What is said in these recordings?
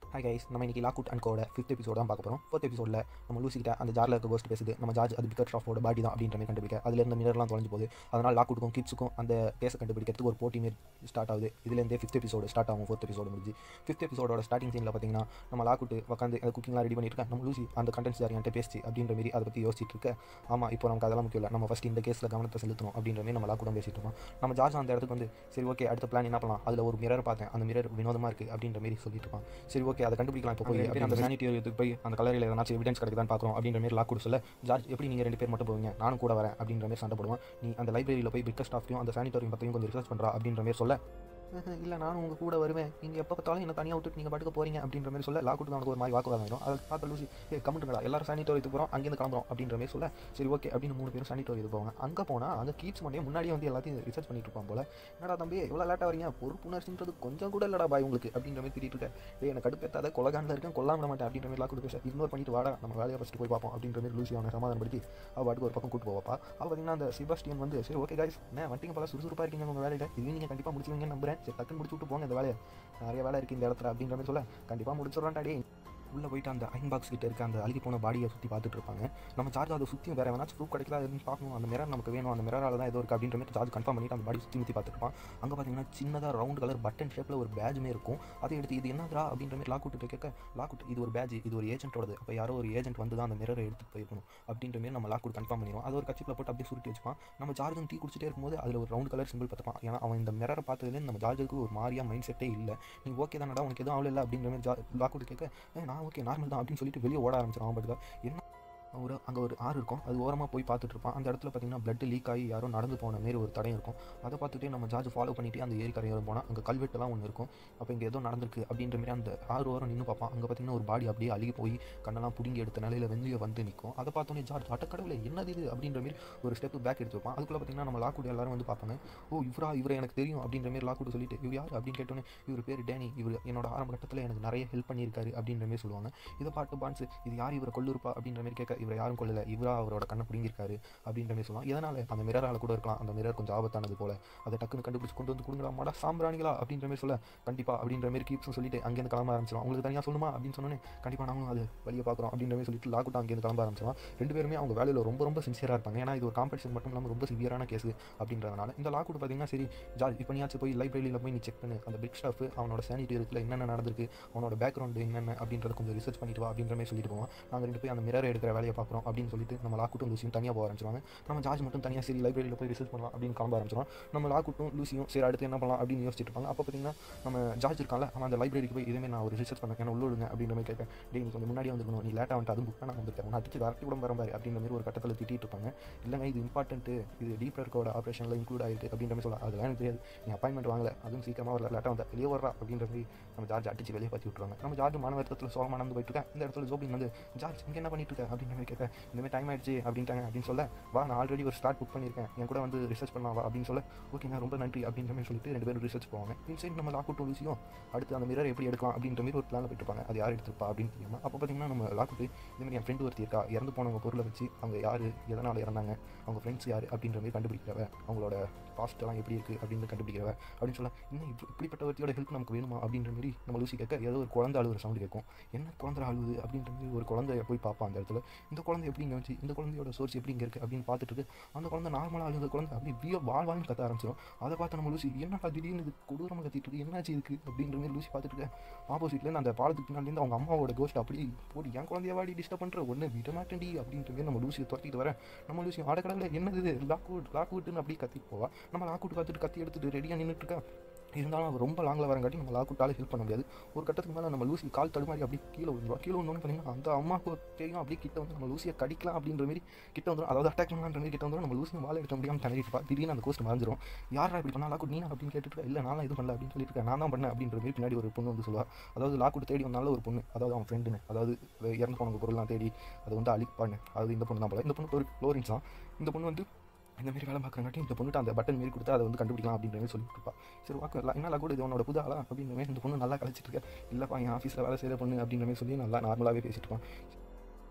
hi guys நம்ம இன்னைக்கு Lockwood and கோட ஃபிஃப்த் எபிசோட் தான் பார்க்க போகிறோம் ஃபோர்த் எபிசோடில் நம்ம லூசிக்கிட்ட அந்த ஜாரில் இருக்க கோஸ்ட் பேசுது நம்ம ஜார்ஜ் அது பிக்கர் ஷாஃபோட பாடி தான் அப்படின்ற மாதிரி கண்டுபிடிக்க அதில் இருந்த மிரர்லாம் தொலைஞ்சு போகுது அதனால் லாக்வுட்டுக்கும் கிட்ஸுக்கும் அந்த கேஸை கண்டுபிடிக்கிறதுக்கு ஒரு போட்டி மாரி ஸ்டார்ட் ஆகுது இதுலேருந்தே ஃபிஃப்த் எபிசோடு ஸ்டார்ட் ஆகும் ஃபோர்த் எபிசோடு முடிஞ்சு ஃபிஃப்த் எபிசோடோட ஸ்டார்டிங் சீனில் பார்த்தீங்கன்னா நம்ம லாக்வுட் உட்காந்து அந்த குக்கிங்லாம் ரெடி பண்ணிட்டு இருக்கேன் நம்ம லூசி அந்த கண்டென்ட்ஸ் யார் என்கிட்ட பேசி அப்படின்ற மாதிரி அதை பற்றி யோசிச்சுட்டு இருக்க ஆமாம் இப்போ நமக்கு அதெல்லாம் முக்கியம் இல்லை நம்ம ஃபஸ்ட் இந்த கேஸில் கவனத்தை செலுத்தணும் அப்படின்ற மாதிரி நம்ம லாக்வுட்டும் பேசிட்டு இருக்கோம் நம்ம ஜார்ஜ் அந்த இடத்துக்கு வந்து சரி ஓகே அடுத்த பிளான் என்ன பண்ணலாம் அதில் ஒரு மிரர் பார்த்தேன் அந்த மிரர் வினோதமாக இருக்குது அப்படின்ற மாதிரி சொல்லிட்டு இருப்பான் சரி ஓகே அதை கண்டுபிடிக்கலாம் இப்போ போய் அப்படி அந்த சானிட்டோரியத்துக்கு போய் அந்த கலரில் எதனாச்சும் எவிடன்ஸ் கிடைக்குதான்னு பார்க்குறோம் அப்படின்ற மாதிரி லாக் சொல்ல ஜார்ஜ் எப்படி நீங்கள் ரெண்டு பேர் மட்டும் போவீங்க நானும் கூட வரேன் அப்படின்ற மாதிரி சண்டை போடுவான் நீ அந்த லைப்ரரியில் போய் பிக்கஸ்ட் ஸ்டாஃப்லையும் அந்த சானிட்டோரியம் பற்றியும் கொஞ்சம் ரிசர்ச் பண்ணுறா அப்படின்ற மாதிரி சொல்ல இல்லை நானும் உங்கள் கூட வருவேன் நீங்கள் எப்போ பார்த்தாலும் என்ன தனியாக விட்டுட்டு நீங்கள் பாட்டுக்கு போகிறீங்க அப்படின்ற மாதிரி சொல்ல லாக் அவனுக்கு ஒரு மாதிரி வாக்குவாதம் ஆயிடும் அதை பார்த்து லூசி ஏ கமெண்ட்டுங்களா எல்லாரும் சானிட்டோரியத்துக்கு போகிறோம் அங்கேருந்து கிளம்புறோம் அப்படின்ற மாதிரி சொல்ல சரி ஓகே அப்படின்னு மூணு பேரும் சானிட்டோரியத்துக்கு போவாங்க அங்கே போனால் அங்கே கீப்ஸ் மட்டும் முன்னாடியே வந்து எல்லாத்தையும் ரிசர்ச் பண்ணிட்டு இருப்பான் போல என்னடா தம்பி எவ்வளோ லேட்டாக வரீங்க பொறுப்புணர்ச்சின்றது கொஞ்சம் கூட இல்லடா பாய் உங்களுக்கு அப்படின்ற மாதிரி திட்டிட்டு இருக்க ஏ எனக்கு கடுப்பேத்தாத கொலகானில் இருக்கேன் கொல்லாம விட மாட்டேன் அப்படின்ற மாதிரி லாக் பேச இக்னோர் பண்ணிட்டு வாடா நம்ம வேலையை ஃபஸ்ட்டு போய் பார்ப்போம் அப்படின்ற மாதிரி லூசி அவனை சமாதானப்படுத்தி அவள் பாட்டுக்கு ஒரு பக்கம் கூட்டு போவாப்பா அவள் பார்த்தீங்கன்னா அந்த சிபாஸ்டியன் வந்து சரி ஓகே கைஸ் என்ன வண்டிங்க பல சுறுசுறுப்பாக இருக்கீங்க உங்கள் வேலையில் இது நீங்கள் கண்டிப்பாக முடிச்சுவீங்கன்னு நம்புறேன் சரி டக்குன்னு முடிச்சு விட்டு போங்க இந்த வேலையை நிறைய வேலை இருக்குது இந்த இடத்துல அப்படின்ற மாதிரி சொல்ல கண்டிப்பாக முடிச்சிடறான்டா டே உள்ளே போயிட்டு அந்த அயன் பாக்ஸ் கிட்ட இருக்க அந்த அழுகி போன பாடியை சுற்றி பார்த்துட்டு இருப்பாங்க நம்ம சார்ஜ் அதை சுற்றியும் வேறு வேணாச்சும் ப்ரூஃப் கிடைக்கல அதுன்னு பார்க்கணும் அந்த மிரர் நமக்கு வேணும் அந்த மிரரால் தான் ஏதோ இருக்குது அப்படின்ற மாதிரி சார்ஜ் கன்ஃபார்ம் பண்ணிட்டு அந்த பாடி சுற்றி முற்றி பார்த்துருப்பான் அங்கே பார்த்தீங்கன்னா சின்னதாக ரவுண்ட் கலர் பட்டன் ஷேப்பில் ஒரு பேஜுமே இருக்கும் அதை எடுத்து இது என்னதுரா அப்படின்ற மாதிரி லாக் விட்டு கேட்க லாக் இது ஒரு பேஜ் இது ஒரு ஏஜென்ட்டோடது அப்போ யாரோ ஒரு ஏஜென்ட் வந்து தான் அந்த மிரரை எடுத்துட்டு போயிருக்கணும் அப்படின்ற மாதிரி நம்ம லாக் கன்ஃபார்ம் பண்ணிடுவோம் அது ஒரு கட்சியில் போட்டு அப்படியே சுருட்டி வச்சுப்பான் நம்ம ஜார்ஜும் டீ குடிச்சிட்டே இருக்கும்போது அதில் ஒரு ரவுண்ட் கலர் சிம்பிள் பார்த்துப்பான் ஏன்னா அவன் இந்த மிரரை பார்த்ததுலேருந்து நம்ம ஜார்ஜுக்கு ஒரு மாதிரியா மைண்ட் செட்டே இல்லை நீ ஓகே தானடா உனக்கு எதுவும் அவ்வளோ இல்லை அப்படின்ற மாதிரி ஜா லாக் கேட்க "ஏ, நான் ஓகே நார்மல் தான் அப்படின்னு சொல்லிட்டு வெளியே ஓட ஆரம்பிச்சிடும் அவன் பாட்டுக்கு என்ன ஒரு அங்கே ஒரு ஆறு இருக்கும் அது ஓரமாக போய் பார்த்துட்டு இருப்பான் அந்த இடத்துல பார்த்தீங்கன்னா blood லீக் ஆகி யாரோ நடந்து போன மாரி ஒரு தடம் இருக்கும் அதை பார்த்துட்டே நம்ம ஜார்ஜ் ஃபாலோ பண்ணிட்டு அந்த ஏரி கரையோரம் போனால் அங்கே கல்வெட்டுலாம் ஒன்று இருக்கும் அப்போ இங்கே ஏதோ நடந்திருக்கு அப்படின்ற மாதிரி அந்த ஆறு ஓரம் நின்று பார்ப்பான் அங்கே பார்த்தீங்கன்னா ஒரு பாடி அப்படியே அழுகி போய் கண்ணெல்லாம் பிடுங்கி எடுத்த நிலையில் வெந்திய வந்து நிற்கும் அதை பார்த்தோன்னே ஜார்ஜ் அட்டக்கடவுல என்னது இது அப்படின்ற மாதிரி ஒரு ஸ்டெப் பேக் எடுத்து வைப்பான் அதுக்குள்ளே பார்த்தீங்கன்னா நம்ம லாக்குடி எல்லாரும் வந்து பார்ப்பாங்க ஓ இவரா இவரை எனக்கு தெரியும் அப்படின்ற மாதிரி லாக்குடி சொல்லிட்டு இவர் யார் அப்படின்னு கேட்டோன்னே இவர் பேர் டேனி இவர் என்னோட ஆரம்ப கட்டத்தில் எனக்கு நிறைய ஹெல்ப் பண்ணியிருக்காரு அப்படின்ற மாதிரி சொல்லுவாங்க இதை பார்த்து பான்ஸ் இது யார் இவரை கொல்லுருப்பா அப்படின்ற மாதிரி கேட்க இவரை யாரும் கொல்லல இவரா அவரோட கண்ணை பிடிங்கிருக்காரு அப்படின்ற மாதிரி சொல்லுவாங்க இதனால் அந்த மிரரால் கூட இருக்கலாம் அந்த மிரர் கொஞ்சம் ஆபத்தானது போல அதை டக்குன்னு கண்டுபிடிச்சு கொண்டு வந்து கொடுங்கடா மாடா சாம்பிராணிகளா அப்படின்ற மாதிரி சொல்ல கண்டிப்பா அப்படின்ற மாதிரி கீப்ஸும் சொல்லிட்டு அங்கேருந்து கிளம்ப ஆரம்பிச்சிடும் உங்களுக்கு தனியாக சொல்லுமா அப்படின்னு சொன்னோன்னே கண்டிப்பாக நாங்களும் அது வழியை பார்க்குறோம் அப்படின்ற மாதிரி சொல்லிட்டு லாக்குட்டா அங்கேருந்து கிளம்ப ஆரம்பிச்சிடும் ரெண்டு பேருமே அவங்க வேலையில் ரொம்ப ரொம்ப சின்சியராக இருப்பாங்க ஏன்னா இது ஒரு காம்படிஷன் மட்டும் இல்லாமல் ரொம்ப சிவியரான கேஸ் அப்படின்றதுனால இந்த லாக்குட் பார்த்தீங்கன்னா சரி ஜார்ஜ் இப்போ நீயாச்சும் போய் லைப்ரரியில் போய் நீ செக் பண்ணு அந்த பிக் ஸ்டாஃப் அவனோட சானிட்டரியத்தில் என்னென்ன நடந்திருக்கு அவனோட பேக்ரவுண்டு என்னென்ன அப்படின்றத கொஞ்சம் ரிசர்ச் பண்ணிட்டு வா அப்படின்ற மாதிரி சொல்லிட்டு போவோம் நாங்கள் ரெண்டு போய் அந்த மிரர் எடுக்கிற வேலையை பார்க்குறோம் அப்படின்னு சொல்லிட்டு நம்ம லாக்குட்டும் லூசியும் தனியாக போக ஆரம்பிச்சிருவாங்க நம்ம ஜார்ஜ் மட்டும் தனியாக சரி லைப்ரரியில் போய் ரிசர்ச் பண்ணலாம் அப்படின்னு கிளம்ப ஆரம்பிச்சிடும் நம்ம லாக்குட்டும் லூசியும் சரி அடுத்து என்ன பண்ணலாம் அப்படின்னு யோசிச்சுட்டு இருப்பாங்க அப்போ பார்த்தீங்கன்னா நம்ம ஜார்ஜ் இருக்கான்ல அவன் அந்த லைப்ரரிக்கு போய் இதுவுமே நான் ஒரு ரிசர்ச் பண்ணேன் என்ன உள்ள விடுங்க அப்படின்ற மாதிரி கேட்பேன் டே நீ கொஞ்சம் முன்னாடி வந்துக்கணும் நீ லேட்டாக வந்துட்டு அதுவும் புக் பண்ண வந்துருக்கேன் உன்னை அடிச்சு வரட்டி கூட வரம்பாரு அப்படின்ற மாதிரி ஒரு கட்டத்தில் திட்டிட்டு இருப்பாங்க இல்லைங்க இது இம்பார்ட்டன்ட்டு இது டீப் இருக்கோட ஆப்ரேஷனில் இன்க்ளூட் ஆகிருக்கு அப்படின்ற மாதிரி சொல்லலாம் அதெல்லாம் எனக்கு தெரியாது நீ அப்பாயின்மெண்ட் வாங்கல அதுவும் சீக்கிரமாக வரல லேட்டாக வந்தா வெளியே வர்றா அப்படின்ற மாதிரி நம்ம ஜார்ஜ் அடிச்சு வெளியே பற்றி விட்டுருவாங்க நம்ம ஜார்ஜ் மாணவர்த்தத்தில் சோகமாக நடந்து போயிட்டு இருக்கேன் இந்த இடத்துல ஜோபின் வந்து ஜார்ஜ் இங்கே என்ன பண்ணிட்டு இருக்க அப்படின்ற மாதிரி கேட்க இந்த மாதிரி டைம் ஆயிடுச்சு அப்படின்ட்டாங்க அப்படின்னு சொல்ல வா நான் ஆல்ரெடி ஒரு ஸ்டார்ட் புக் பண்ணியிருக்கேன் என் கூட வந்து ரிசர்ச் பண்ணலாம் வா அப்படின்னு சொல்ல ஓகேங்க ரொம்ப நன்றி அப்படின்ற மாதிரி சொல்லிட்டு ரெண்டு பேரும் ரிசர்ச் போவாங்க இன்சைட் நம்ம லாக் அவுட் விஷயம் அடுத்து அந்த மிரர் எப்படி எடுக்கலாம் அப்படின்ற மாதிரி ஒரு பிளான் போயிட்டு இருப்பாங்க அது யார் எடுத்துருப்பா அப்படின்னு தெரியாமல் அப்போ பார்த்தீங்கன்னா நம்ம லாக் அவுட் இந்த மாதிரி என் ஃப்ரெண்டு ஒருத்தி இருக்கா இறந்து போனவங்க பொருளை வச்சு அவங்க யார் எதனால் இறந்தாங்க அவங்க ஃப்ரெண்ட்ஸ் யார் அப்படின்ற மாதிரி கண்டுபிடிக்கிறவ அவங்களோட பாஸ்ட் எல்லாம் எப்படி இருக்குது அப்படின்னு கண்டுபிடிக்கிறவ அப்படின்னு சொல்ல இன்னும் இப்படி இப்படிப்பட்ட ஒருத்தியோட ஹெல்ப் நமக்கு வேணுமா அப்படின்ற மாதிரி நம்ம லூசி கேட்க ஏதோ ஒரு குழந்தை அழுகிற சவுண்டு கேட்கும் என்ன குழந்தை அழுகுது அப்படின்ற மாதிரி ஒரு குழந்தைய போய் பார்ப்பான் அந்த இடத்துல இந்த குழந்தை எப்படி இங்கே வச்சு இந்த குழந்தையோட சோர்ஸ் எப்படி இங்கே இருக்குது அப்படின்னு பார்த்துட்டு இருக்கு அந்த குழந்தை நார்மலாக அழுகிற குழந்தை அப்படி வியோ வாழ் வாழ்னு கத்த ஆரம்பிச்சிடும் அதை பார்த்து நம்ம லூசி என்னடா திடீர்னு இது கொடூரமாக கத்திட்டு இருக்கு என்னாச்சு இதுக்கு அப்படின்ற மாதிரி லூசி பார்த்துட்டு இருக்க ஆப்போசிட்லேருந்து அந்த பாலத்துக்கு பின்னாடிலேருந்து அவங்க அம்மாவோட கோஸ்ட் அப்படி போடி என் குழந்தைய வாடி டிஸ்டர்ப் பண்ணுற ஒன்று விட மாட்டேன்டி அப்படின்ற மாதிரி நம்ம லூசியை துரத்திட்டு வர நம்ம லூசி ஆடக்கடவில் என்னது இது லாக் அவுட் லாக் அவுட்னு அப்படி கத்திட்டு போவா நம்ம லாக் அவுட் பார்த்துட்டு கத்தி எடுத்துட்டு ரெடியாக நின்றுட்டு இருக்கா இருந்தாலும் அவன் ரொம்ப லாங்கில் வரங்காட்டி நம்ம லாக்குட்டால ஹெல்ப் பண்ண முடியாது ஒரு கட்டத்துக்கு மேலே நம்ம லூசி கால் தடுமாறி அப்படியே கீழே விழுந்துருவா கீழே விழுந்தோன்னு பார்த்தீங்கன்னா அந்த அம்மாவுக்கு தெரியும் அப்படியே கிட்ட வந்து நம்ம லூசியை கடிக்கலாம் அப்படின்ற மாதிரி கிட்ட வந்துடும் அதாவது அட்டாக் பண்ணலான்ற மாதிரி கிட்ட வந்துடும் நம்ம லூசியை வாழை எடுக்க முடியாமல் தனிப்பா திடீர்னு அந்த கோஸ்ட் மறைஞ்சிரும் யாரா இப்படி பண்ணா லாக்குட் நீனா அப்படின்னு கேட்டுட்டு இல்லை நான் இது பண்ணல அப்படின்னு சொல்லிட்டு இருக்கேன் நான் தான் பண்ணேன் அப்படின்ற மாதிரி பின்னாடி ஒரு பொண்ணு வந்து சொல்லுவா அதாவது லாக்குட் தேடி வந்தாலும் ஒரு பொண்ணு அதாவது அவன் ஃப்ரெண்டுன்னு அதாவது இறந்து போனவங்க பொருள்லாம் தேடி அதை வந்து அழிப்பான்னு அதாவது இந்த பொண்ணு தான் போல இந்த பொண்ணு ஒரு ஃப்ளோரின்ஸ் தான் இந்த பொண்ணு வந்து இந்த மாதிரி வேலை பார்க்குறங்காட்டி இந்த பொண்ணுட்டு அந்த பட்டன் மாரி கொடுத்து அதை வந்து கண்டுபிடிக்கலாம் அப்படின்ற மாதிரி சொல்லிட்டு இருப்பா சரி வாக்கு இல்லை என்ன கூட இது உன்னோட புது ஆளா அப்படின்ற மாதிரி இந்த பொண்ணு நல்லா கழிச்சிட்டு இருக்க இல்லைப்பா என் ஆஃபீஸில் வேலை செய்கிற பொண்ணு அப்படின்ற மாதிரி சொல்லி நல்லா நார்மலாகவே பேசிட்டு இருப்பான்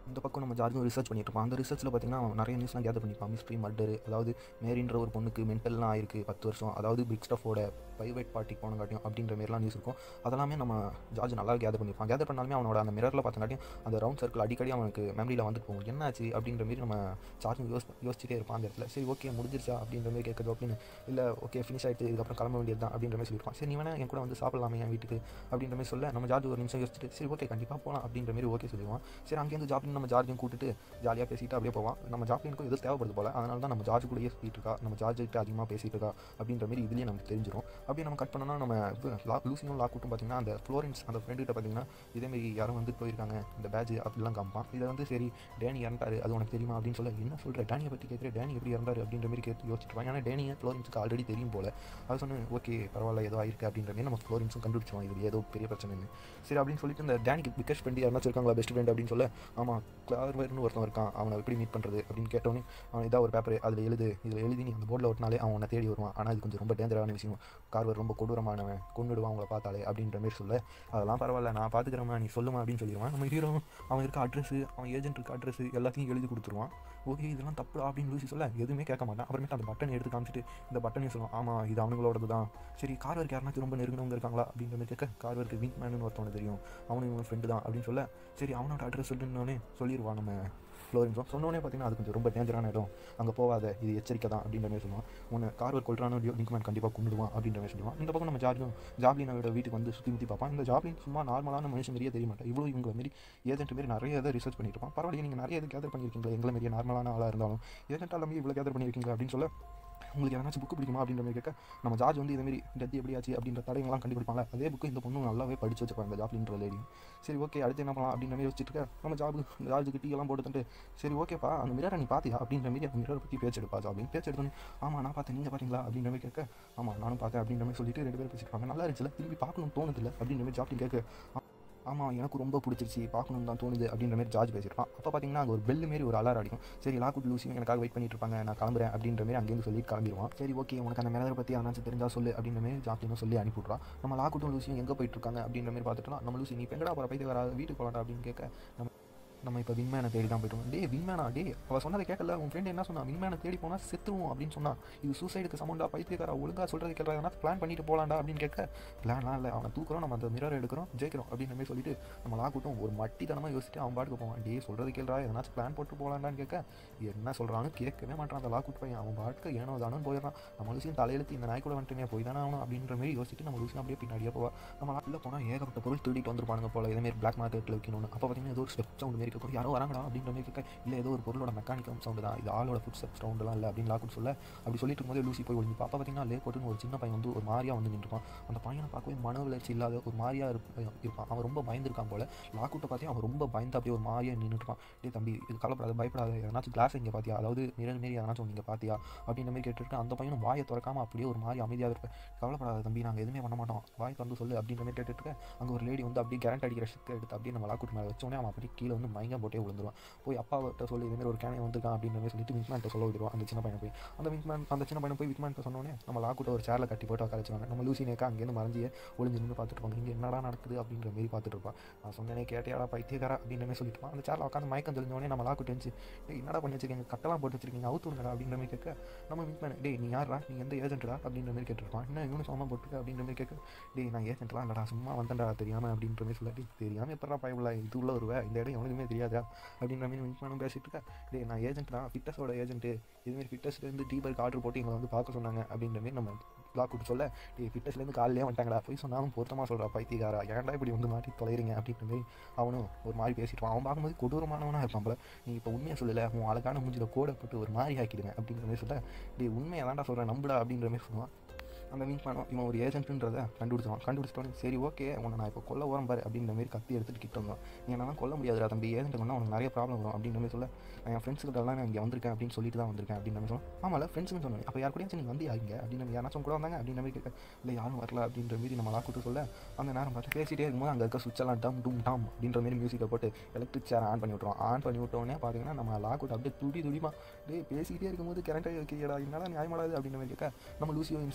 இந்த பக்கம் நம்ம ஜார்ஜும் ரிசர்ச் பண்ணிட்டு இருப்போம் அந்த ரிசர்ச்சில் பார்த்தீங்கன்னா அவன் நிறைய நியூஸ்லாம் கேதர் பண்ணிப்பான் மிஸ்ட்ரி மர்டர் அதாவது மேரின்ற ஒரு பொண்ணுக்கு மென்டல்லாம் ஆயிருக்கு பத்து வருஷம் அதாவது பிக் ஸ்டஃபோட ப்ரைவேட் பார்ட்டி போனங்காட்டியும் அப்படின்ற மாதிரிலாம் நியூஸ் இருக்கும் அதெல்லாமே நம்ம ஜார்ஜ் நல்லா கேதர் பண்ணியிருப்பான் கேதர் பண்ணாலுமே அவனோட அந்த மிரரில் பார்த்தங்காட்டியும் அந்த ரவுண்ட் சர்க்கிள் அடிக்கடி அவனுக்கு மெமரியில் வந்துட்டு போகும் என்னாச்சு அப்படின்ற மாதிரி நம்ம சார்ஜும் யோசி யோசிச்சுட்டே இருப்பான் அந்த இடத்துல சரி ஓகே முடிஞ்சிருச்சா அப்படின்ற மாதிரி கேட்குறது அப்படின்னு இல்லை ஓகே ஃபினிஷ் ஆகிட்டு இதுக்கப்புறம் கிளம்ப வேண்டியது தான் அப்படின்ற மாதிரி சொல்லியிருப்பான் சரி நீ வேணா என் கூட வந்து சாப்பிடலாமே என் வீட்டுக்கு அப்படின்ற மாதிரி சொல்ல நம்ம ஜார்ஜ் ஒரு நிமிஷம் யோசிச்சுட்டு சரி ஓகே கண்டிப்பாக போகலாம் அப்படின்ற மாதிரி ஓகே சொல்லுவான் சரி அங்கேருந்து ஜாப்லின் நம்ம ஜார்ஜும் கூட்டிட்டு ஜாலியாக பேசிட்டு அப்படியே போவான் நம்ம ஜாப்லினுக்கும் இது தேவைப்படுது போல அதனால தான் நம்ம ஜார்ஜ் கூடயே சுற்றிட்டு இருக்கா நம்ம ஜார்ஜ் கிட்ட அதிகமாக பேசிட்டு இருக்கா அப்படின்ற மாதிரி இதுலேயே நமக்கு தெரிஞ்சிடும் அப்படியே நம்ம கட் பண்ணோம்னா நம்ம இது லா லூசியும் லா கூட்டும் பார்த்தீங்கன்னா அந்த ஃப்ளோரன்ஸ் அந்த ஃப்ரெண்டுகிட்ட பார்த்தீங்கன்னா இதேமாரி யாரும் வந்து போயிருக்காங்க இந்த பேட்ச் அப்படிலாம் காமிப்பான் இதை வந்து சரி டேனி இறந்தாரு அது உனக்கு தெரியுமா அப்படின்னு சொல்ல என்ன சொல்கிற டேனியை பற்றி கேட்குற டேனி எப்படி இறந்தாரு அப்படின்ற மாதிரி கேட்டு யோசிச்சுட்டு ஏன்னா டேனியை ஃப்ளோரன்ஸுக்கு ஆல்ரெடி தெரியும் போல அது சொன்னேன் ஓகே பரவாயில்ல ஏதோ ஆயிருக்கு அப்படின்ற மாதிரி நம்ம ஃப்ளோரன்ஸும் கண்டுபிடிச்சோம் இது ஏதோ பெரிய பிரச்சனைன்னு சரி அப்படின்னு சொல்லிட்டு இந்த டேனிக்கு பிக்கஸ்ட் ஃப்ரெண்ட் யாருனாச்சும் இருக்காங்களா பெஸ்ட் ஃப்ரெண்ட் அப்படின்னு சொல்ல ஆமாம் கிளார்வர்னு ஒருத்தன் இருக்கான் அவனை எப்படி மீட் பண்ணுறது அப்படின்னு கேட்டோன்னே அவன் இதாக ஒரு பேப்பர் அதில் எழுது இதில் எழுதி நீ அந்த போர்டில் ஒட்டினாலே அவன் உன்னை தேடி வருவான் ஆனால் இது கொஞ்சம் ரொம்ப டேஞ்சரான விஷயம் கார்வர் ரொம்ப கொடூரமானவன் கொண்டுடுவான் அவங்கள பார்த்தாலே அப்படின்ற மாதிரி சொல்ல அதெல்லாம் பரவாயில்ல நான் பார்த்துக்கிறேம்மா நீ சொல்லுமா அப்படின்னு சொல்லிடுவான் நம்ம ஹீரோ அவன் இருக்க அட்ரஸ் அவன் ஏஜென்ட் இருக்க அட்ரஸ் எல்லாத்தையும் எழுதி கொடுத்துருவான் ஓகே இதெல்லாம் தப்பு அப்படின்னு லூசி சொல்ல எதுவுமே கேட்க மாட்டான் அப்புறமேட்டு அந்த பட்டன் எடுத்து காமிச்சிட்டு இந்த பட்டனையும் சொல்லுவான் ஆமாம் இது அவனுங்களோடது தான் சரி கார்வருக்கு யாருனாச்சும் ரொம்ப நெருங்கினவங்க இருக்காங்களா அப்படின்ற மாதிரி கேட்க கார்வருக்கு விங்க் மேனு ஒருத்தவனை தெரியும் அவனும் இவன் ஃப்ரெண்டு தான் அப்படின்னு சொல்ல சரி அவனோட அட்ரஸ் சொல்லுன்னொடனே சொல்லிடுவான் நம்ம ஃப்ளோரின்ஸும் சொன்னோடனே பார்த்தீங்கன்னா அது கொஞ்சம் ரொம்ப டேஞ்சரான இடம் அங்கே போகாத இது எச்சரிக்கை தான் அப்படின்ற மாதிரி சொல்லுவான் உன்னை கார்வர் கொள்றானோ இல்லையோ லிங்க்மேன் கண்டிப்பாக கொண்டுடுவான் அப்படின்ற மாதிரி சொல்லுவான் இந்த பக்கம் நம்ம ஜார்ஜும் ஜாப்லினோட வீட்டுக்கு வந்து சுற்றி முற்றி பார்ப்பான் இந்த ஜாப்லின் சும்மா நார்மலான மனுஷன் மாதிரியே தெரிய மாட்டேன் இவ்வளோ இவங்க மாரி ஏஜென்ட் மாரி நிறைய இதை ரிசர்ச் பண்ணிட்டு இருப்பான் பரவாயில்ல நீங்கள் நிறைய இது கேதர் பண்ணியிருக்கீங்களா எங்களை மாரியே நார்மலான ஆளாக இருந்தாலும் ஏஜென்ட் எல்லாமே இவ்வளோ கேதர் பண்ணியிருக்கீங்க அப்படின்னு சொல்ல உங்களுக்கு எதனாச்சும் புக்கு பிடிக்குமா அப்படின்ற மாதிரி கேட்க நம்ம ஜார்ஜ் வந்து இதேமாரி டெத் எப்படி ஆச்சு அப்படின்ற தடயங்கள்லாம் கண்டுபிடிப்பாங்க அதே புக்கு இந்த பொண்ணு நல்லாவே படிச்சு வச்சுப்பாங்க இந்த ஜாப்லின்ற லேடி சரி ஓகே அடுத்து என்ன பண்ணலாம் அப்படின்ற மாதிரி யோசிச்சுட்டு இருக்க நம்ம ஜாபு ஜார்ஜுக்கு டீ எல்லாம் போட்டு தந்துட்டு சரி ஓகேப்பா அந்த மிரரை நீ பார்த்தியா அப்படின்ற மாதிரி அந்த மிரரை பற்றி பேச்சு எடுப்பா ஜாப்லின் பேச்சு எடுத்தோன்னே ஆமாம் நான் பார்த்தேன் நீங்கள் பார்த்தீங்களா அப்படின்ற மாதிரி கேட்க ஆமாம் நானும் பார்த்தேன் அப்படின்ற மாதிரி சொல்லிட்டு ரெண்டு பேரும் பேசிட்டு நல்லா இருந்துச்சுல திரும்பி பார்க்கணும்னு தோணுதில்ல அப்படின்ற மாதிரி ஜாப்லின் கேட்க ஆமாம் எனக்கு ரொம்ப பிடிச்சிருச்சு பார்க்கணும்னு தான் தோணுது அப்படின்ற மாதிரி ஜார்ஜ் பேசியிருப்பான் அப்போ பார்த்தீங்கன்னா அங்கே ஒரு பெல் மாரி ஒரு அலாரம் அடிக்கும் சரி லாக்குட் லூசியும் எனக்காக வெயிட் பண்ணிட்டு இருப்பாங்க நான் கிளம்புறேன் அப்படின்ற மாதிரி அங்கேருந்து சொல்லி கிளம்பிடுவான் சரி ஓகே உனக்கு அந்த மேலே பற்றி அதனாச்சும் தெரிஞ்சா சொல்லு அப்படின்ற மாதிரி ஜாப்லினும் சொல்லி அனுப்பிவிட்றான் நம்ம லாக்குட்டும் லூசியும் எங்கே போயிட்டு இருக்காங்க அப்படின்ற மாதிரி பார்த்துட்டோம் நம்ம லூசி நீ பெங்கடா போகிற பைத்து வராது வீட்டுக்கு போகலாடா அப்படின்னு கேட்க நம்ம நம்ம இப்போ விண்மேனை தேடி தான் போயிட்டோம் டே விண்மேனா டே அவள் சொன்னதை கேட்கல உன் ஃப்ரெண்ட் என்ன சொன்னா விண்மேனை தேடி போனால் செத்துருவோம் அப்படின்னு சொன்னா இது சூசைடுக்கு சமண்டா பைத்தியக்காரா ஒழுங்காக சொல்கிறது கேட்கறதுனா பிளான் பண்ணிட்டு போகலாண்டா அப்படின்னு கேட்க பிளான்லாம் இல்லை அவனை தூக்குறோம் நம்ம அந்த மிரர் எடுக்கிறோம் ஜெயிக்கிறோம் அப்படின்ற மாதிரி சொல்லிட்டு நம்ம லாக்கூட்டும் ஒரு மட்டித்தனமாக யோசிச்சுட்டு அவன் பாட்டுக்கு போவான் டே சொல்கிறது கேள்றா எதனாச்சும் பிளான் போட்டு போகலாண்டான்னு கேட்க என்ன சொல்கிறான்னு கேட்கவே மாட்டான் அந்த லாக்கூட் பையன் அவன் பாட்டுக்கு ஏனோ தானோ போயிடறான் நம்ம லூசியும் தலையெழுத்து இந்த நாய் கூட வந்துட்டுமே போய் தானே ஆகணும் அப்படின்ற மாதிரி யோசிச்சுட்டு நம்ம லூசியும் அப்படியே பின்னாடியே போவா நம்ம நாட்டில் போனால் ஏகப்பட்ட பொருள் திருடிட்டு வந்துருப்பானுங்க போல இதேமாரி பிளாக் மார்க்கெட்டில் வைக்கணும்னு அப்போ பார்த்தீங்கன்னா ஏதோ ஒரு ஸ்டெப் சவுண்ட் மாரி இருக்கும் யாரோ வராங்கடா அப்படின்ற மாதிரி கேட்க இல்லை ஏதோ ஒரு பொருளோட மெக்கானிக்கல் சவுண்டு தான் இது ஆளோட ஃபுட் ஸ்டெப் சவுண்டெல்லாம் இல்லை அப்படின்னு லாக்குட் சொல்ல அப்படி சொல்லிட்டு இருக்கும்போது லூசி போய் ஒழிஞ்சு அப்போ பார்த்தீங்கன்னா லே போட்டுன்னு ஒரு சின்ன பையன் வந்து ஒரு மாதிரியா வந்து நின்றுப்பான் அந்த பையனை பார்க்கவே மன வளர்ச்சி இல்லாத ஒரு மாதிரியா இருப்ப- இருப்பான் அவன் ரொம்ப பயந்துருக்கான் போல லாக்குட்டை பார்த்தியா அவன் ரொம்ப பயந்து அப்படியே ஒரு மாதிரியா நின்றுட்டுப்பான் டே தம்பி இது கவலைப்படாத பயப்படாத எதனாச்சும் கிளாஸ் இங்கே பார்த்தியா அதாவது மிரர் மாரி எதனாச்சும் நீங்கள் பார்த்தியா அப்படின்ற மாதிரி கேட்டுட்டு அந்த பையனும் வாயை திறக்காம அப்படியே ஒரு மாதிரி அமைதியாக இருப்பேன் கவலைப்படாத தம்பி நாங்கள் எதுவுமே பண்ண மாட்டோம் வாய் திறந்து சொல்லு அப்படின்ற மாதிரி கேட்டுட்டு இருக்க அங்கே ஒரு லேடி வந்து அப்படியே கேரண்ட் அடிக்கிற ஸ்டிக் எடுத்து அப்படியே நம்ம லாக்குட் மேலே வச்சோடனே அவன் அப்படியே கீழே வந்து மயங்க போட்டே விழுந்துருவான் போய் அப்பாவிட்ட சொல்லி இதேமாரி ஒரு கேனை வந்திருக்கான் அப்படின்ற மாதிரி சொல்லிட்டு விக்மேன்ட்ட சொல்ல விடுவான் அந்த சின்ன பையனை போய் அந்த விக்மேன் அந்த சின்ன பையனை போய் விக்மேன்ட்ட சொன்னோடனே நம்ம லாக்குட்ட ஒரு சேரில் கட்டி போட்டு உட்கார வச்சுருவாங்க நம்ம லூசி நேக்கா அங்கேருந்து மறைஞ்சியே ஒளிஞ்சு நின்று பார்த்துட்டு இருப்பாங்க இங்கே என்னடா நடக்குது அப்படின்ற மாதிரி பார்த்துட்டு இருப்பான் நான் சொன்னேனே கேட்டையாடா பைத்தியக்காரா அப்படின்ற மாதிரி சொல்லிட்டு இருப்பான் அந்த சேரில் உட்காந்து மயக்கம் தெளிஞ்சோடனே நம்ம லாக்குட்டு இருந்துச்சு டேய் என்னடா பண்ணி வச்சிருக்கீங்க கட்டெல்லாம் போட்டு வச்சிருக்கீங்க அவுத்து விடுங்கடா அப்படின்ற மாதிரி கேட்க நம்ம விக்மேன் டேய் நீ யாரா நீ எந்த ஏஜென்ட்டா அப்படின்ற மாதிரி கேட்டிருப்பான் என்ன யூனிஃபார்மாக போட்டுருக்க அப்படின்ற மாதிரி கேட்க டேய் நான் ஏஜென்ட்லாம் இல்லடா சும்மா வந்தேன்டா தெரியாமல் அப்படின்ற மாதிரி சொல்லிட்டு தெரியாமல் எப்படா பயவில்ல இது உள்ள வருவேன் இந்த இடம் எவனுக்குமே தெரியாதா அப்படின்ற மாதிரி விக்மேனும் பேசிட்டு இருக்கா டேய் நான் ஏஜென்ட் தான் ஃபிட்னஸோட ஏஜென்ட்டு இதுமாரி ஃபிட்னஸ்லேருந்து டீபருக்கு ஆர்டர் போட்டு எங்களை வந்து பார்க்க சொன்னாங்க அப்படின்ற மாதிரி நம்ம லாக் விட்டு சொல்ல டேய் ஃபிட்னஸ்லேருந்து காலையிலே வந்துட்டாங்கடா போய் சொன்னாலும் பொருத்தமாக சொல்கிறா பைத்தியக்காரா ஏன்டா இப்படி வந்து மாட்டி தொலைகிறீங்க அப்படின்ற மாதிரி அவனும் ஒரு மாதிரி பேசிட்டு அவன் பார்க்கும்போது கொடூரமானவனாக இருப்பான் போல நீ இப்போ உண்மையை சொல்லலை உன் அழகான மூஞ்சில கோடை போட்டு ஒரு மாதிரி ஆக்கிடுங்க அப்படின்ற மாதிரி சொல்ல டேய் உண்மையை தான்டா சொல்கிறேன் நம்புடா அப்படின்ற மாதிரி சொல்லுவான் அந்த மீன் பண்ணுவான் இவன் ஒரு ஏஜென்ட்டுன்றதை கண்டுபிடிச்சிருவான் கண்டுபிடிச்சிட்டோன்னே சரி ஓகே உன்னை நான் இப்போ கொல்ல ஓரம் பாரு அப்படின்ற மாதிரி கத்தி எடுத்துட்டு கிட்ட வந்தான் நீ என்னன்னா கொல்ல முடியாதுடா தம்பி ஏஜென்ட் வந்தால் உனக்கு நிறைய ப்ராப்ளம் வரும் அப்படின்ற மாதிரி சொல்ல நான் என் ஃப்ரெண்ட்ஸுக்கிட்டலாம் நான் இங்கே வந்திருக்கேன் அப்படின்னு சொல்லிட்டு தான் வந்திருக்கேன் அப்படின்ற மாதிரி சொல்லுவான் ஆமாம் ஃப்ரெண்ட்ஸ்னு சொன்னேன் அப்போ யார் கூடயும் நீ வந்து இங்கே அப்படின்னு யாராச்சும் கூட வந்தாங்க அப்படின்ற மாதிரி கேட்க இல்லை யாரும் வரல அப்படின்ற மாதிரி நம்ம லாக்கூட்டு சொல்ல அந்த நேரம் பார்த்து பேசிட்டே இருக்கும்போது அங்கே இருக்க சுவிட்செல்லாம் டம் டும் டாம் அப்படின்ற மாதிரி மியூசிக்கை போட்டு எலக்ட்ரிக் சேர் ஆன் பண்ணி விட்ருவோம் ஆன் பண்ணி விட்டோடனே பார்த்தீங்கன்னா நம்ம லாக்கூட் அப்படியே துடி துடிமா டேய் பேசிக்கிட்டே இருக்கும்போது கரண்ட் வைக்கிறடா என்னடா நியாயமாடாது அப்படின்ற மாதிரி கேட்க நம்ம லூசியோ சைடு அந்த மிரர்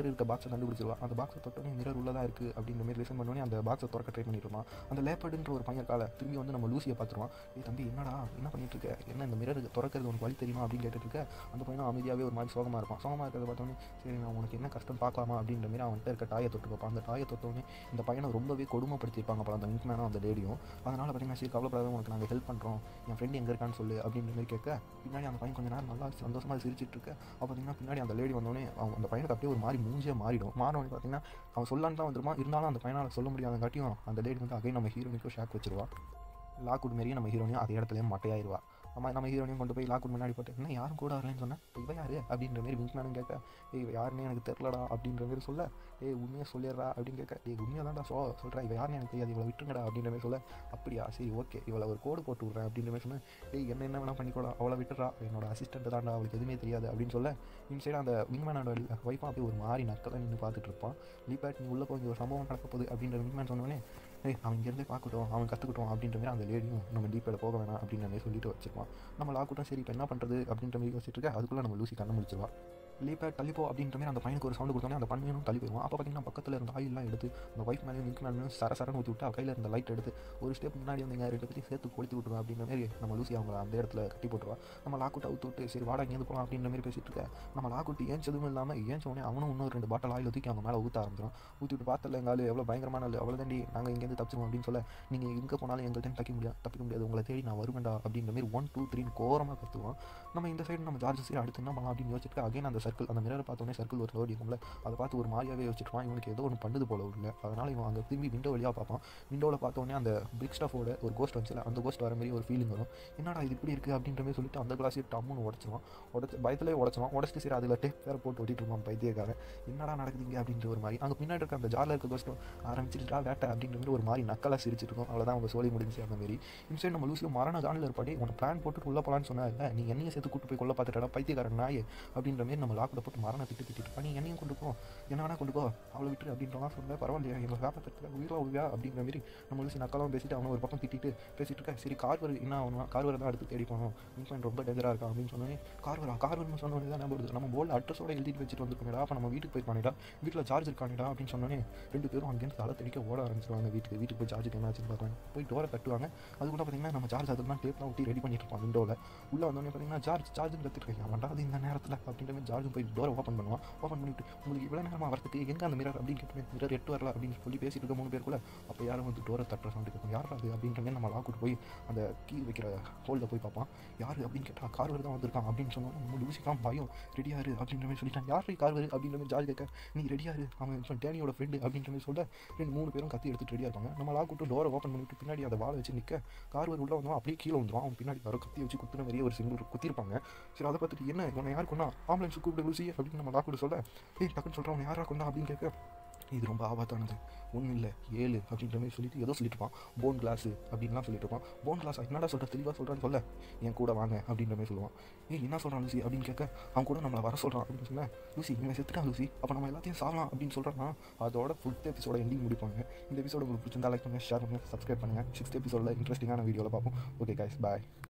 மிரர் இருக்க பாக்ஸை கண்டுபிடிச்சிருவா அந்த பாக்ஸை தொட்டோன்னே மிரர் உள்ளதாக இருக்குது அப்படின்ற மாதிரி லிசன் பண்ணோன்னே அந்த பாக்ஸை திறக்க ட்ரை பண்ணிட்டுருப்பான் அந்த லேப்பர்டுன்ற ஒரு பையன் காலை திரும்பி வந்து நம்ம லூசியை பார்த்துருவான் ஏய் தம்பி என்னடா என்ன பண்ணிட்டு இருக்க என்ன இந்த மிரர் திறக்கிறது உனக்கு வழி தெரியுமா அப்படின்னு கேட்டுட்டு இருக்க அந்த பையனும் அமைதியாகவே ஒரு மாதிரி சோகமாக இருப்பான் சோகமாக இருக்கிறத பார்த்தோன்னே சரி நான் உனக்கு என்ன கஷ்டம் பார்க்கலாமா அப்படின்ற மாதிரி அவன்கிட்ட இருக்க டாயை தொட்டு பார்ப்பான் அந்த டாயை தொட்டோன்னே இந்த பையனை ரொம்பவே கொடுமைப்படுத்தியிருப்பாங்க அப்புறம் அந்த விங்மேனும் அந்த லேடியும் அதனால் பார்த்தீங்கன்னா சரி கவலைப்படாத உனக்கு நாங்கள் ஹெல்ப் பண்ணுறோம் என் ஃப்ரெண்டு எங்கே இருக்கான்னு சொல்லு அப்படின்ற மாதிரி கேட்க பின்னாடி அந்த பையன் கொஞ்ச நேரம் நல்லா சந்தோஷமாக சிரிச்சிட்டு இருக்க அப்போ பார்த்தீங்கன்னா பின்னாடி அந்த லேடி வந்தோடனே அவன் அந்த பையனுக்கு அப்படியே ஒரு மாதிரி மூஞ்சியே மாறிடும் மாறினோடனே பார்த்தீங்கன்னா அவன் சொல்லான்னு தான் வந்துருமா இருந்தாலும் அந்த பையனால் சொல்ல முடியாதங்காட்டியும் அந்த லேடி வந்து அகைன் நம்ம ஹீரோனிக்கும் ஷாக் வச்சிருவா லாக்குட் மாரியே நம்ம ஹீரோனியும் அதே இடத்துலயே மட்டையாயிருவா நம்ம நம்ம ஹீரோனையும் கொண்டு போய் லாக்குட் முன்னாடி போட்டு என்ன யாரும் கூட வரலன்னு சொன்னேன் இவ யாரு அப்படின்ற மாதிரி விங்மேனும் கேட்க ஏய் இவ யாருன்னு எனக்கு தெரிலடா அப்படின்ற மாதிரி சொல்ல ஏய் உண்மையை சொல்லிடுறா அப்படின்னு கேட்க ஏய் உண்மையாக தான்டா சொ சொல்கிறேன் இவ யாருன்னு எனக்கு தெரியாது இவளை விட்டுங்கடா அப்படின்ற மாதிரி சொல்ல அப்படியா சரி ஓகே இவளை ஒரு கோடு போட்டு விட்றேன் அப்படின்ற மாதிரி சொன்னேன் ஏய் என்ன என்ன வேணா பண்ணிக்கோடா அவளை விட்டுறா என்னோட அசிஸ்டன்ட் தான்டா அவளுக்கு எதுவுமே தெரியாது அப்படின்னு சொல்ல இன்சைடு அந்த விங்மேனோட ஒய்ஃபாக அப்படியே ஒரு மாதிரி நக்கலாக நின்று பார்த்துட்டு இருப்பான் லீபேட் நீ உள்ளே போய் ஒரு சம்பவம் நடக்க போகுது அப்படின்ற விங்மேன் சொன்னோடனே ஏய் அவன் இங்கேருந்தே பார்க்கட்டும் அவன் கற்றுக்கட்டும் அப்படின்ற மாதிரி அந்த லேடியும் நம்ம டீப்பேட போக வேணாம் அப்படின்ற மாதிரி சொல்லிட்டு வச்சிருப்பான் நம்ம லாக்கூட்டம் சரி இப்போ என்ன பண்ணுறது அப்படின்ற மாதிரி யோசிச்சுட்டு இருக்க அதுக்குள்ளே நம்ம லூசி கண்ணு முடிச்சிருவா லீப்பேட் தள்ளிப்போ அப்படின்ற மாதிரி அந்த பையனுக்கு ஒரு சவுண்டு கொடுத்தோன்னே அந்த பையனும் தள்ளி போயிடுவான் அப்போ பார்த்தீங்கன்னா பக்கத்தில் இருந்த ஆயிலாம் எடுத்து அந்த ஒய்ஃப் மேலேயும் நிற்கு மேலேயும் சர சரன்னு ஊற்றி விட்டு அவ கையில் இருந்த லைட் எடுத்து ஒரு ஸ்டெப் முன்னாடி வந்தீங்க ரெண்டு பேத்தையும் சேர்த்து கொளுத்தி விட்டுருவா அப்படின்ற மாதிரி நம்ம லூசி அவங்கள அந்த இடத்துல கட்டி போட்டுருவா நம்ம லாக்குட்டை அவுத்து விட்டு சரி வாடா இங்கேருந்து போகலாம் அப்படின்ற மாதிரி பேசிட்டு இருக்க நம்ம லாக்குட்டு ஏஞ்சதும் இல்லாமல் ஏஞ்ச உடனே அவனும் இன்னும் ரெண்டு பாட்டில் ஆயில் ஊற்றி அவங்க மேலே ஊற்ற ஆரம்பிச்சிடும் ஊற்றி விட்டு பார்த்தல எங்காலு எவ்வளோ பயங்கரமான ஆளு அவ்வளோ தாண்டி நாங்கள் இங்கேருந்து தப்பிச்சிருவோம் அப்படின்னு சொல்ல நீங்கள் எங்கே போனாலும் எங்கள்கிட்ட தப்பிக்க முடியாது தப்பிக்க முடியாது உங்களை தேடி நான் வருவேன்டா அப்படின்ற மாதிரி ஒன் டூ த்ரீ கோரமாக கற்றுவோம் நம்ம இந்த சைடு நம்ம ஜார்ஜ் சைடு அடுத்து என்ன பண்ணலாம் அப்படின்னு யோசிச்சுட்டு அகைன் அந்த சர்க்கிள் அந்த மிரரை பார்த்தோன்னே சர்க்கிள் ஒரு லோடி இருக்கும்ல அதை பார்த்து ஒரு மாதிரியாவே யோசிச்சிருப்பான் இவனுக்கு ஏதோ ஒன்று பண்ணுது போல உள்ள அதனால் இவன் அங்கே திரும்பி விண்டோ வழியாக பார்ப்பான் விண்டோவில் பார்த்தோன்னே அந்த பிரிக் ஸ்டாஃபோட ஒரு கோஸ்ட் வந்துச்சுல அந்த கோஸ்ட் வர மாதிரி ஒரு ஃபீலிங் வரும் என்னடா இது இப்படி இருக்குது அப்படின்ற மாதிரி சொல்லிட்டு அந்த கிளாஸே டம்முன்னு உடச்சிருவான் உடச்சு பயத்திலே உடச்சிருவான் உடச்சிட்டு சரி அதில் டேப் வேறு போட்டு ஓட்டிட்டு இருப்பான் பைத்தியக்காரன் என்னடா நடக்குதுங்க அப்படின்ற ஒரு மாதிரி அங்கே பின்னாடி இருக்க அந்த ஜாலில் இருக்க கோஸ்ட்டும் ஆரம்பிச்சிட்டா வேட்டை அப்படின்ற மாதிரி ஒரு மாதிரி நக்கலாக சிரிச்சிட்டு இருக்கும் அவ்வளோதான் அவங்க சோழி முடிஞ்சு அந்த மாதிரி இன்சைட் நம்ம லூசியும் மரண காணில் இருப்பாடி உன பிளான் போட்டு உள்ள போகலான்னு சொன்னா இல்லை நீ என்னையும் சேர்த்து கூட்டு போய் கொல்ல பார்த்துட்டா பைத்தியக்காரன் நாயே அப்படின்ற மாதிரி நம்ம லாக்கில் போட்டு மரண திட்டு திட்டிட்டு நீ என்னையும் கொண்டு போ என்ன வேணா கொண்டு போ அவளை விட்டு அப்படின்றலாம் சொல்ல பரவாயில்லையா எங்களை காப்பாற்றுறதுக்கு உயிரா உயிரா அப்படின்ற மாதிரி நம்ம லூசி நக்கலாவும் பேசிட்டு அவனை ஒரு பக்கம் திட்டிட்டு பேசிட்டு இருக்கா சரி கார்வர் என்ன ஆகணும் கார்வர் தான் அடுத்து தேடி போகணும் மீன் ரொம்ப டேஞ்சராக இருக்கா அப்படின்னு சொன்னோன்னே கார்வரா கார்வர்னு சொன்னோன்னே தான் ஞாபகம் வருது நம்ம போர்டில் அட்ரஸோட எழுதிட்டு வச்சுட்டு வந்துருக்கோம்டா அப்போ நம்ம வீட்டுக்கு போயிருப்பானேடா வீட்டில் சார்ஜ் இருக்கானேடா அப்படின்னு சொன்னோன்னே ரெண்டு பேரும் அங்கேருந்து தலை தெளிக்க ஓட ஆரம்பிச்சிருவாங்க வீட்டுக்கு வீட்டுக்கு போய் சார்ஜ் என்ன ஆச்சுன்னு பார்க்குறாங்க போய் டோரை கட்டுவாங்க அது கூட பார்த்தீங்கன்னா நம்ம சார்ஜ் அதெல்லாம் டேப்லாம் ஒட்டி ரெடி பண்ணிட்டு இருப்பான் விண்டோவில் உள்ளே வந்தோடனே பார்த்தீங்கன்னா சார்ஜ் சார்ஜ் கற்றுருக்கேன் அவன்டா அது இந்த நேரத்தில் அப்படின்ற மாதிரி சார்ஜ் போய் டோரை ஓப்பன் பண்ணுவான் ஓப்பன் பண்ணிட்டு உங்களுக்கு இவ்வளோ நேரமாக வரதுக்கு எங்கே அந்த மிரர் அப்படின்னு கேட்டு மிரர் எட்டு வரல அப்படின்னு சொல்லி பேசிட்டு இருக்க மூணு பேர் கூட அப்போ யாரும் வந்து டோரை தட்டுற சவுண்டு கேட்கும் யார் அது அப்படின்ற மாதிரி நம்ம லாக்கூட்டு போய் அந்த கீ வைக்கிற ஹோலில் போய் பார்ப்பான் யார் அப்படின்னு கேட்டால் கார்வர் தான் வந்திருக்கான் அப்படின்னு சொன்னோம் நம்ம லூசிக்கான் பயம் ரெடியாரு அப்படின்ற மாதிரி சொல்லிட்டான் யார் கார்வர் அப்படின்ற மாதிரி ஜார்ஜ் கேட்க நீ ரெடியாரு அவன் சொன்ன டேனியோட ஃப்ரெண்டு அப்படின்ற மாதிரி சொல்ல ரெண்டு மூணு பேரும் கத்தி எடுத்துட்டு ரெடியாக இருப்பாங்க நம்ம லாக்கூட்டு டோரை ஓப்பன் பண்ணிட்டு பின்னாடி அதை வாழை வச்சு நிற்க கார்வர் உள்ள வந்தோம் அப்படியே கீழே வந்துடும் அவன் பின்னாடி யாரோ கத்தி வச்சு குத்துன மாதிரியே ஒரு சிங்கிள் குத்திருப்பாங்க சரி அதை பார்த்துட்டு என்ன உன்னை யார் கொண்டா ஆம்புலன்ஸ் கூப்பிட்டு லூசி அப்படின்னு நம்ம லாக்கூட்டு சொல்ல ஏய் டக்குன்னு சொல்கிறான் அவன் யாரா கொண்டா அப்படின்னு கேட்க இது ரொம்ப ஆபத்தானது ஒன்றும் இல்லை ஏழு அப்படின்ற மாதிரி சொல்லிட்டு ஏதோ சொல்லிட்டு இருப்பான் போன் கிளாஸு அப்படின்லாம் சொல்லிட்டு இருப்பான் போன் கிளாஸ் என்னடா சொல்கிற தெளிவாக சொல்கிறான்னு சொல்ல என் கூட வாங்க அப்படின்ற மாதிரி சொல்லுவான் ஏய் என்ன சொல்கிறான் லூசி அப்படின்னு கேட்க அவன் கூட நம்மளை வர சொல்கிறான் அப்படின்னு சொன்னேன் லூசி இவன் செத்துட்டான் லூசி அப்போ நம்ம எல்லாத்தையும் சாகலாம் அப்படின்னு சொல்கிறான்னா அதோட ஃபுல்த் எபிசோட எண்டிங் முடிப்பாங்க இந்த எபிசோட உங்களுக்கு பிடிச்சிருந்தா லைக் பண்ணுங்கள் ஷேர் பண்ணுங்கள் சப்ஸ்கிரைப் பண்ணுங்கள் சிக்ஸ்த் எபிசோடில் இன்ட்ரெஸ்டிங்கான வீடியோவில் பார்ப்போம் ஓகே கைஸ் பாய்